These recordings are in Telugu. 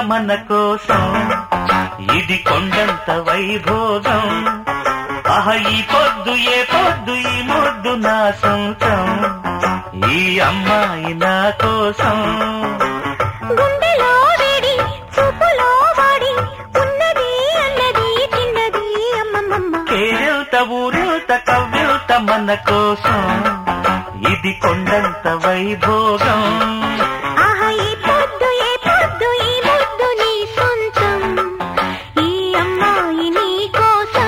మన కోసం ఇది కొండంత వైభోగం ఆహ ఈ పొద్దు ఏ పొద్దు ఈ ముద్దు నా సొంతం ఈ అమ్మాయి నా కోసం గుండెలో వేడి చూపులో వాడి ఉన్నది అన్నది చిన్నది అమ్మమ్మమ్మ కేరిల్త ఊరిల్త కవ్విల్త మన కోసం ఇది కొండంత వైభోగం ఆహా ఈ పొద్దు ఏ పొద్దు ఈ ముద్దు నీ సొంతం ఈ అమ్మాయి నీ కోసం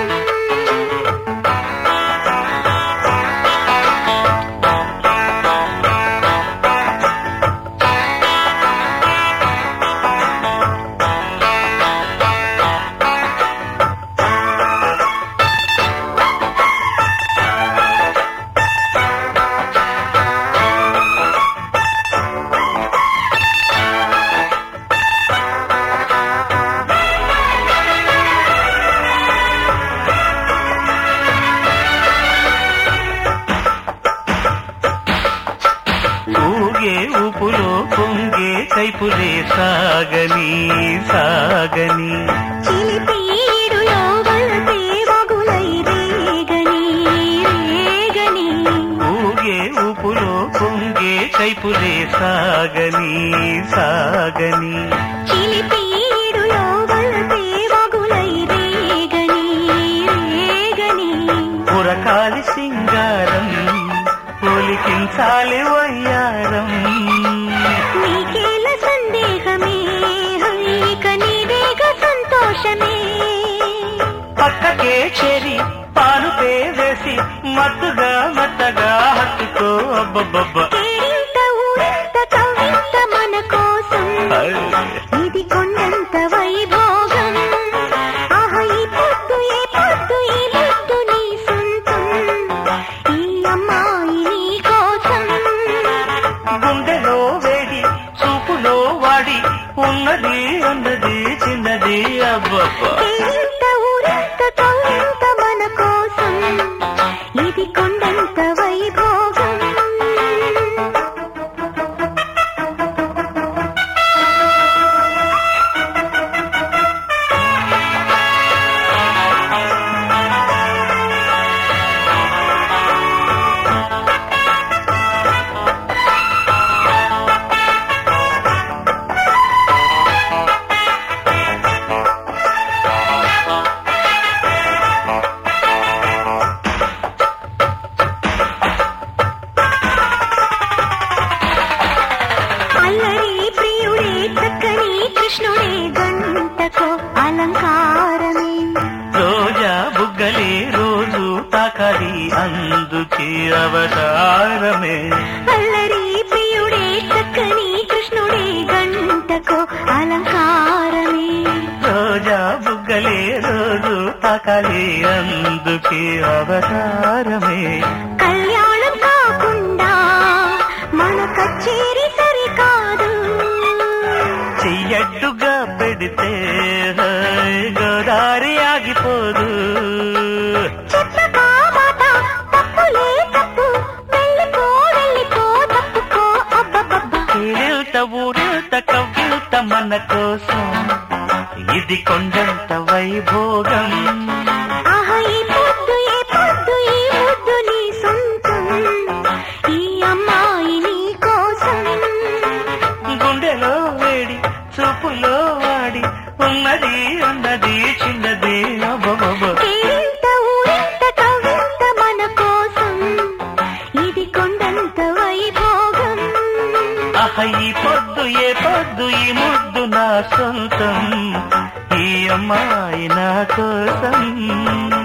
ఊగే ఊపులో పొంగే కైపులే సాగని సాగని చిలిపీడులో వలసే వగులై రేగని రేగని ఊగే ఊపులో పొంగే కైపులే సాగని సాగని చిలిపీడులో వలసే వగులై రేగని రేగని పురకాలి సింగారం పొలికించాలి వయ్యారం నీకేల సందేహమే హైక నీదేగ సంతోషమే పక్కకే చెరి పానుపే వేసి మత్తుగా మత్తగా హత్తుకో అబ్బబ్బబ్బ కేరింత ఊరంత కవింత మన కోసం ఇది కొండంత వైభోగం ఆహా ఈ పొద్దు ఏ పొద్దు ఈ ముద్దు నీ సొంతం ఈ అమ్మాయి నీ కోసం గుండెలో వేడి చూపులో వాడి ఉన్నది ఉన్నది చిన్నది అబ్బబ్బ కేరింత ఊరంత కవింత మన కోసం ఇది కొండంత వైభోగం అల్లరి ప్రియుడే చక్కని కృష్ణుడే గంటకో అలంకారమే రోజా బుగ్గలే రోజు తాకాలి అందుకే అవతారమే అల్లరి ప్రియుడే చక్కని కృష్ణుడే గంటకో అలంకారమే రోజా బుగ్గలే రోజు తాకాలి అందుకే అవతారమే కళ్యాణం కాకుండా మన కచేరి సరికాదు చెయ్యట్టుగా పెడితే హాయ్ గోదారి ఆగిపోదు చెప్పక మాట తప్పులే తప్పు వెళ్ళిపో వెళ్ళిపో తప్పుకో అబ్బబ్బబ్బా కేరిల్త ఊరిల్త కవ్విల్త మన కోసం ఇది కొండంత వైభోగం ఆహా ఈ పొద్దు ఏ పొద్దు ఈ ముద్దు నీ సొంతం ఈ అమ్మాయి నీ కోసం గుండెలో వేడి చూపులో వాడి ఉన్నది ఉన్నది చిన్నది అబ్బబ్బబ్బ. కేరింత ఊరింత కవింత మన కోసం ఇది కొండంత వైభోగం ఆహ ఈ పొద్దు ఏ పొద్దు ఈ ముద్దు నా సొంతం ఈ అమ్మాయి నా కోసం